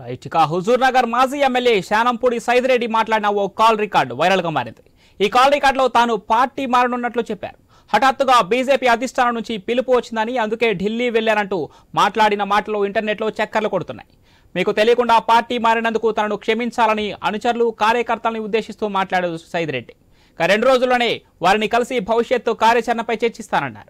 right ఇక హుజూర్ నగర్ మాజీ MLA Shanampudi Saidireddy మాట్లాడిన ఓ కాల్ రికార్డు వైరల్గా మారింది ఈ కాల్ రికార్డులో తాను పార్టీ మారనున్నట్లు చెప్పారు హఠాత్తుగా బీజేపీ అధిష్టానం నుంచి పిలుపు వచ్చిందని అందుకే ఢిల్లీ వెళ్లారంటూ మాట్లాడిన మాటలు ఇంటర్నెట్లో చక్కర్లు కొడుతున్నాయి మీకు తెలియకుండా పార్టీ మారినందుకు తనను క్షమించాలని అనుచరులు కార్యకర్తలను ఉద్దేశిస్తూ మాట్లాడారు సైదిరెడ్డి ఇక రెండు రోజుల్లోనే వారిని కలిసి భవిష్యత్తు కార్యాచరణపై చర్చిస్తానన్నారు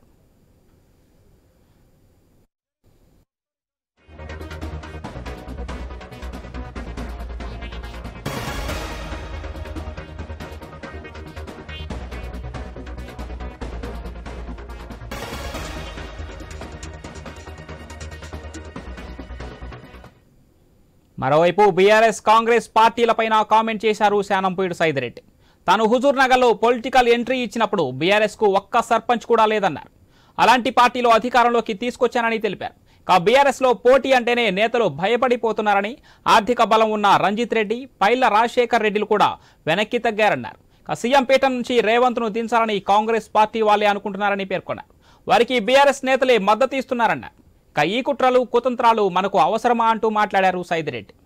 మరోవైపు బీఆర్ఎస్ కాంగ్రెస్ పార్టీలపైన కామెంట్ చేశారు శానంపూడి సైదిరెడ్డి తాను హుజూర్ నగర్లో పొలిటికల్ ఎంట్రీ ఇచ్చినప్పుడు బీఆర్ఎస్ కు ఒక్క సర్పంచ్ కూడా లేదన్నారు అలాంటి పార్టీలో అధికారంలోకి తీసుకొచ్చానని తెలిపారు ఇక బీఆర్ఎస్ లో పోటీ అంటేనే నేతలు భయపడిపోతున్నారని ఆర్థిక బలం ఉన్న రంజిత్ రెడ్డి పైల రాజశేఖర్ రెడ్డిలు కూడా వెనక్కి తగ్గారన్నారు ఇక సీఎం పీఠం నుంచి రేవంత్ ను దించాలని కాంగ్రెస్ పార్టీ వాళ్ళే అనుకుంటున్నారని పేర్కొన్నారు వారికి బీఆర్ఎస్ నేతలే మద్దతు ఇస్తున్నారన్నారు ఇక ఈ కుట్రలు కుతంత్రాలు మనకు అవసరమా అంటూ మాట్లాడారు సైదిరెడ్డి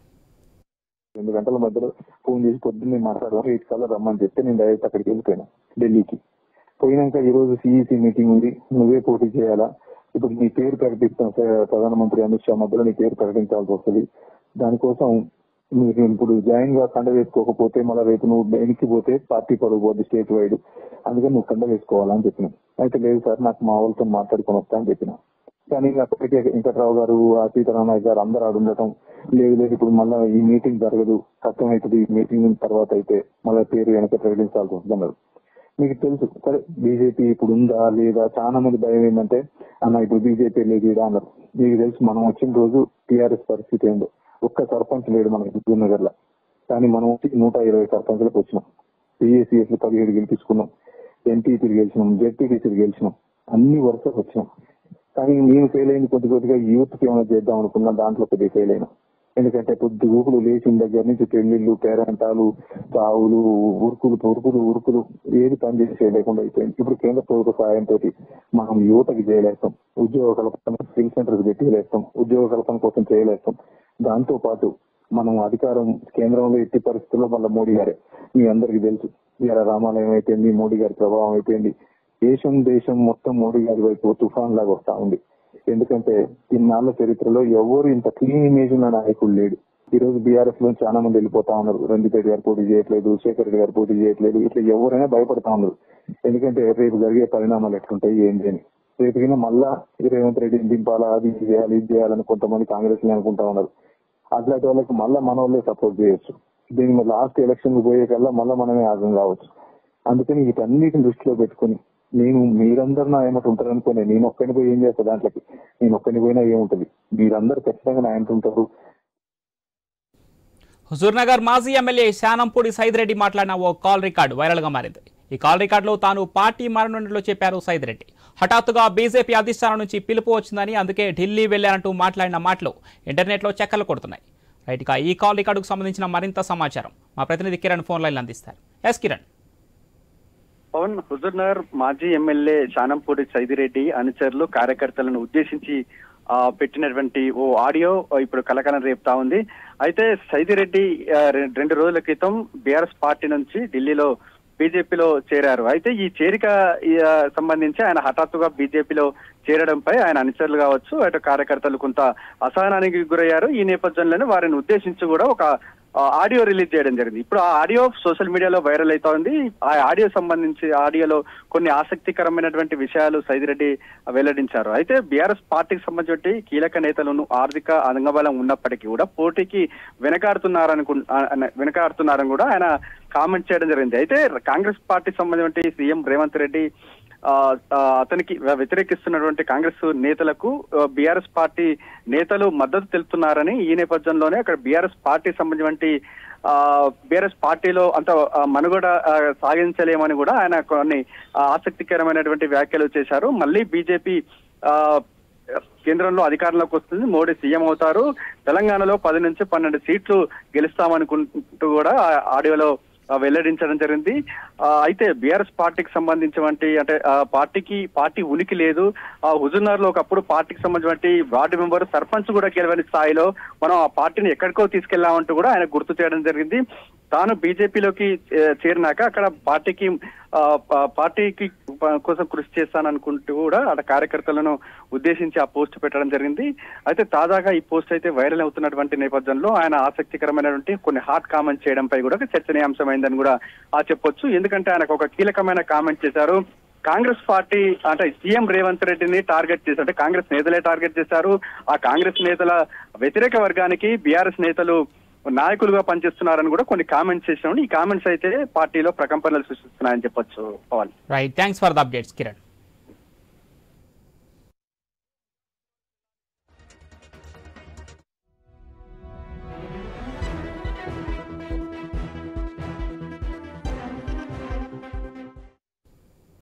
రెండు గంటల మధ్యలో ఫోన్ చేసి పొద్దున్నే మాట్లాడదాం ఎయిట్ కల్లా రమ్మని చెప్తే నేను డైరెక్ట్ అక్కడికి వెళ్ళిపోయినా ఢిల్లీకి పోయినాక ఈ రోజు సిఈసి మీటింగ్ ఉంది నువ్వే పోటీ చేయాలా ఇప్పుడు నీ పేరు ప్రకటిస్తాం సార్ ప్రధానమంత్రి అమిత్ షా మధ్యలో నీ పేరు ప్రకటించాల్సి వస్తుంది దానికోసం మీరు ఇప్పుడు జాయిన్ గా కండ వేసుకోకపోతే మళ్ళీ రేపు నువ్వు వెనక్కి పోతే పార్టీ పరుగు పోద్ది స్టేట్ వైడ్ అందుకని నువ్వు కండ వేసుకోవాలని చెప్పిన అయితే లేదు సార్ నాకు మా వాళ్ళతో మాట్లాడుకొని వస్తా అని చెప్పిన కానీ అప్పటికే వెంకట్రావు గారు ఆ సీతారామయ్య గారు అందరూ ఆడు ఉండటం లేదు లేదు ఇప్పుడు మళ్ళీ ఈ మీటింగ్ జరగదు కష్టం అవుతుంది ఈ మీటింగ్ తర్వాత అయితే మళ్ళీ పేరు వెనక ప్రకటించాల్సి వస్తుంది అన్నారు మీకు తెలుసు సరే బీజేపీ ఇప్పుడు ఉందా లేదా చాలా మంది భయం ఏంటంటే అన్న ఇప్పుడు బీజేపీ లేదు ఈడ అన్నారు మీకు తెలుసు మనం వచ్చిన రోజు టీఆర్ఎస్ పరిస్థితి ఏందో ఒక్క సర్పంచ్ లేడు మనకి హుజూర్ నగర్ లో కానీ మనం వచ్చి నూట ఇరవై సర్పంచ్లకు వచ్చినాం పిఎస్సిఎస్ పదిహేడు గెలిపించుకున్నాం ఎంపీపీలు గెలిచినాం జెడ్పీటీసీలు గెలిచినాం అన్ని వరుసలు వచ్చినాం కానీ నేను ఫెయిల్ అయింది కొద్ది కొద్దిగా యూత్ కి ఏమైనా చేద్దాం అనుకున్నా దాంట్లో కొద్దిగా ఫెయిల్ అయినా ఎందుకంటే పొద్దు ఊపులు లేచిన దగ్గర నుంచి పెళ్లిళ్ళు పేరంటాలు చావులు ఉరుకులు ఉరుకులు ఉరుకులు ఏది పని చేసే లేకుండా అయిపోయింది ఇప్పుడు కేంద్ర ప్రభుత్వ సహాయంతో మనం యువతకి చేయలేస్తాం ఉద్యోగ కల్పన స్కిల్ సెంటర్స్ పెట్టలేస్తాం ఉద్యోగ కల్పన కోసం చేయలేస్తాం దాంతో పాటు మనం అధికారం కేంద్రంలో ఎట్టి పరిస్థితుల్లో మళ్ళీ మోడీ గారే మీ అందరికీ తెలుసు ఇలా రామాలయం అయిపోయింది మోడీ గారి ప్రభావం అయిపోయింది దేశం దేశం మొత్తం మోడీ గారి వైపు తుఫాన్ లాగా వస్తా ఉంది ఎందుకంటే ఇన్నాళ్ల చరిత్రలో ఎవరు ఇంత క్లీన్ ఇమేజ్ ఉన్న నాయకుడు లేడు ఈ రోజు బీఆర్ఎస్ లో చాలా మంది వెళ్ళిపోతా ఉన్నారు రంజిత్ గారు పోటీ చేయట్లేదు శేఖర్ రెడ్డి గారు పోటీ చేయట్లేదు ఇట్లా ఎవరైనా భయపడతా ఉన్నారు ఎందుకంటే రేపు జరిగే పరిణామాలు ఎట్లుంటాయి ఏంటి అని రేపు కింద మళ్ళా ఈ రేవంత్ రెడ్డిని దింపాలా అది ఇది చేయాలి ఇది చేయాలని కొంతమంది కాంగ్రెస్ అనుకుంటా ఉన్నారు అట్లాంటి వాళ్ళకి మళ్ళా మన వాళ్ళే సపోర్ట్ చేయొచ్చు దీని లాస్ట్ ఎలక్షన్ పోయే కల్లా మళ్ళా మనమే ఆగం కావచ్చు అందుకని వీటన్నిటిని దృష్టిలో పెట్టుకుని నేను మీరందరూ నా ఏమంట ఉంటారు అనుకునే నేను ఒక్కని పోయి ఏం చేస్తా దాంట్లోకి నేను ఒక్కని పోయినా ఏముంటది మీరందరూ ఖచ్చితంగా నా వెంట ఉంటారు హుజూర్నగర్ మాజీ ఎమ్మెల్యే శానంపూడి సైదిరెడ్డి మాట్లాడిన ఓ కాల్ రికార్డు వైరల్గా మారింది ఈ కాల్ రికార్డులో తాను పార్టీ మారనున్నట్లు చెప్పారు సైదిరెడ్డి హఠాత్తుగా బీజేపీ అధిష్టానం నుంచి పిలుపు వచ్చిందని అందుకే ఢిల్లీ వెళ్లారంటూ మాట్లాడిన మాటలు ఇంటర్నెట్లో చెక్కలు కొడుతున్నాయి రైట్ ఇక ఈ కాల్ రికార్డుకు సంబంధించిన మరింత సమాచారం మా ప్రతినిధి కిరణ్ ఫోన్ లైన్లో అందిస్తారు ఎస్ కిరణ్ పవన్ హుజూర్ నగర్ మాజీ ఎమ్మెల్యే శానంపూడి సైదిరెడ్డి అనుచరులు కార్యకర్తలను ఉద్దేశించి ఆ, పెట్టినటువంటి ఓ ఆడియో ఇప్పుడు కలకలం రేపుతా ఉంది అయితే సైదిరెడ్డి ఆ, రె- రెండు రోజుల క్రితం బీఆర్ఎస్ పార్టీ నుంచి ఢిల్లీలో బీజేపీలో చేరారు అయితే ఈ చేరిక ఈ, ఆ, సంబంధించి ఆయన హఠాత్తుగా బీజేపీలో చేరడంపై ఆయన అనుచరులు కావచ్చు అటు కార్యకర్తలు కొంత అసహనానికి గురయ్యారు ఈ నేపథ్యంలోనే వారిని ఉద్దేశించి కూడా ఒక ఆ, ఆడియో రిలీజ్ చేయడం జరిగింది ఇప్పుడు ఆ ఆడియో సోషల్ మీడియాలో వైరల్ అవుతా ఉంది ఆ ఆడియో సంబంధించి ఆడియోలో కొన్ని ఆసక్తికరమైనటువంటి విషయాలు సైదిరెడ్డి వెల్లడించారు అయితే బీఆర్ఎస్ పార్టీకి సంబంధించి కీలక నేతలను ఆర్థిక అంగబలం ఉన్నప్పటికీ కూడా పోటీకి వెనకాడుతున్నారనుకు ఆ, వెనకాడుతున్నారని కూడా ఆయన కామెంట్ చేయడం జరిగింది అయితే కాంగ్రెస్ పార్టీకి సంబంధించి సీఎం రేవంత్ రెడ్డి ఆ, ఆ, అతనికి వ్యతిరేకిస్తున్నటువంటి కాంగ్రెస్ నేతలకు బీఆర్ఎస్ పార్టీ నేతలు మద్దతు తెలుపుతున్నారని ఈ నేపథ్యంలోనే అక్కడ బీఆర్ఎస్ పార్టీ సంబంధించి బీఆర్ఎస్ పార్టీలో అంత ఆ, మనుగడ ఆ, సాగించలేమని కూడా ఆయన కొన్ని ఆ, ఆసక్తికరమైనటువంటి వ్యాఖ్యలు చేశారు మళ్ళీ బీజేపీ కేంద్రంలో అధికారంలోకి వస్తుంది మోడీ సీఎం అవుతారు తెలంగాణలో పది నుంచి పన్నెండు సీట్లు గెలుస్తామనుకుంటూ కూడా ఆ ఆడియోలో ఆ, వెల్లడించడం జరిగింది ఆ, అయితే బీఆర్ఎస్ పార్టీకి సంబంధించినటువంటి అంటే ఆ, పార్టీకి పార్టీ ఉనికి లేదు ఆ హుజుర్నగర్ లో ఒకప్పుడు పార్టీకి సంబంధించినటువంటి వార్డు మెంబర్ సర్పంచ్ కూడా గెలవని స్థాయిలో మనం ఆ పార్టీని ఎక్కడికో తీసుకెళ్లామంటూ కూడా ఆయన గుర్తు చేయడం జరిగింది తాను బీజేపీలోకి చేరినాక అక్కడ పార్టీకి ఆ, పా- పార్టీకి ప- కోసం కృషి చేస్తాననుకుంటూ కూడా అక్కడ కార్యకర్తలను ఉద్దేశించి ఆ పోస్ట్ పెట్టడం జరిగింది అయితే తాజాగా ఈ పోస్ట్ అయితే వైరల్ అవుతున్నటువంటి నేపథ్యంలో ఆయన ఆసక్తికరమైనటువంటి కొన్ని హాట్ కామెంట్స్ చేయడంపై కూడా ఒక చర్చనీయాంశమైందని కూడా ఆ చెప్పొచ్చు ఎందుకంటే ఆయనకు ఒక కీలకమైన కామెంట్ చేశారు కాంగ్రెస్ పార్టీ అంటే సీఎం రేవంత్ రెడ్డిని టార్గెట్ చేశారు అంటే కాంగ్రెస్ నేతలే టార్గెట్ చేశారు ఆ కాంగ్రెస్ నేతల వ్యతిరేక వర్గానికి బీఆర్ఎస్ నేతలు నాయకులుగా పనిచేస్తున్నారని కూడా కొన్ని కామెంట్స్ చేసినాం ఈ కామెంట్స్ అయితే పార్టీలో ప్రకంపనలు సృష్టిస్తున్నాయని చెప్పొచ్చు Pavan right thanks for the updates Kiran